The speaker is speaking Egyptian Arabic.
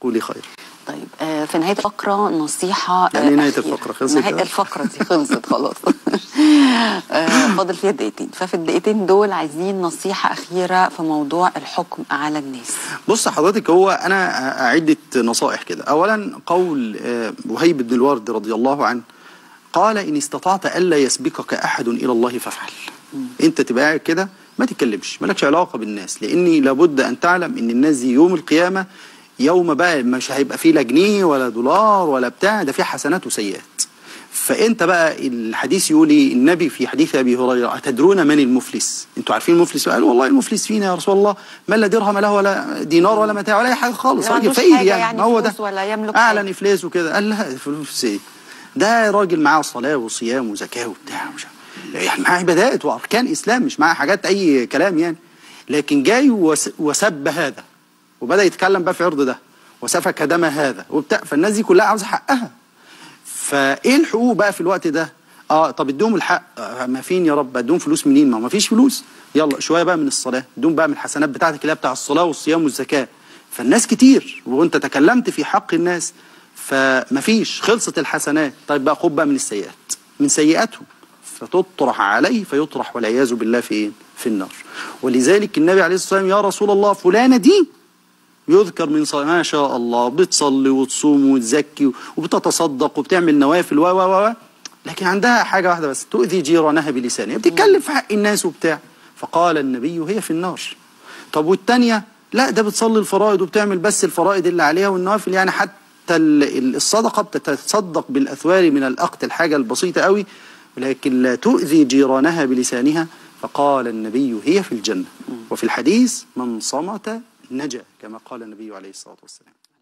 قولي خير طيب آه في نهايه الفقره نصيحه يعني إيه نهاية أخيرة. الفقرة؟ خلصت نهايه كده؟ الفقره دي خلصت خلاص آه فاضل فيها دقيقتين ففي الدقيقتين دول عايزين نصيحه اخيره في موضوع الحكم على الناس بص حضرتك هو انا عده نصائح كده اولا قول آه، وهيب بن الورد رضي الله عنه قال ان استطعت الا يسبقك احد الى الله فافعل انت تبقى قاعد كده ما تتكلمش مالكش علاقه بالناس لاني لابد ان تعلم ان الناس دي يوم القيامه يوم بقى مش هيبقى فيه لا جنيه ولا دولار ولا بتاع ده فيه حسنات وسيئات فانت بقى الحديث يقول إيه؟ النبي في حديث ابي هريره اتدرون من المفلس انتوا عارفين المفلس قال والله المفلس فينا يا رسول الله ما لا درهم له ولا دينار ولا متاع ولا اي حاجه خالص ما راجل عندوش فقير حاجة يعني, يعني ما هو فلوس ده ولا يملك اعلن حاجة. افلاس وكده قال لا فلوس ايه ده راجل معاه صلاه وصيام وزكاه وبتاع مش عارف. يعني معاه عبادات واركان اسلام مش معاه حاجات اي كلام يعني لكن جاي وس- وسب هذا وبدا يتكلم بقى في عرض ده وسفك دم هذا وبتاع فالناس دي كلها عاوزه حقها فايه الحقوق بقى في الوقت ده اه طب ادوهم الحق آه ما فين يا رب ادوهم فلوس منين ما هو ما فيش فلوس يلا شويه بقى من الصلاه ادوهم بقى من الحسنات بتاعتك اللي هي بتاع الصلاه والصيام والزكاه فالناس كتير وانت تكلمت في حق الناس فما فيش خلصت الحسنات طيب بقى خد بقى من السيئات من سيئاتهم فتطرح عليه فيطرح والعياذ بالله في ايه في النار ولذلك النبي عليه الصلاه والسلام يا رسول الله فلانه دي يذكر من صلاة ما شاء الله بتصلي وتصوم وتزكي وبتتصدق وبتعمل نوافل و و و لكن عندها حاجة واحدة بس تؤذي جيرانها بلسانها بتتكلم في حق الناس وبتاع فقال النبي هي في النار طب والتانية لا ده بتصلي الفرائض وبتعمل بس الفرائض اللي عليها والنوافل يعني حتى ال- ال- الصدقة بتتصدق بالأثوار من الأقت الحاجة البسيطة قوي ولكن لا تؤذي جيرانها بلسانها فقال النبي هي في الجنة وفي الحديث من صمت نجا كما قال النبي عليه الصلاة والسلام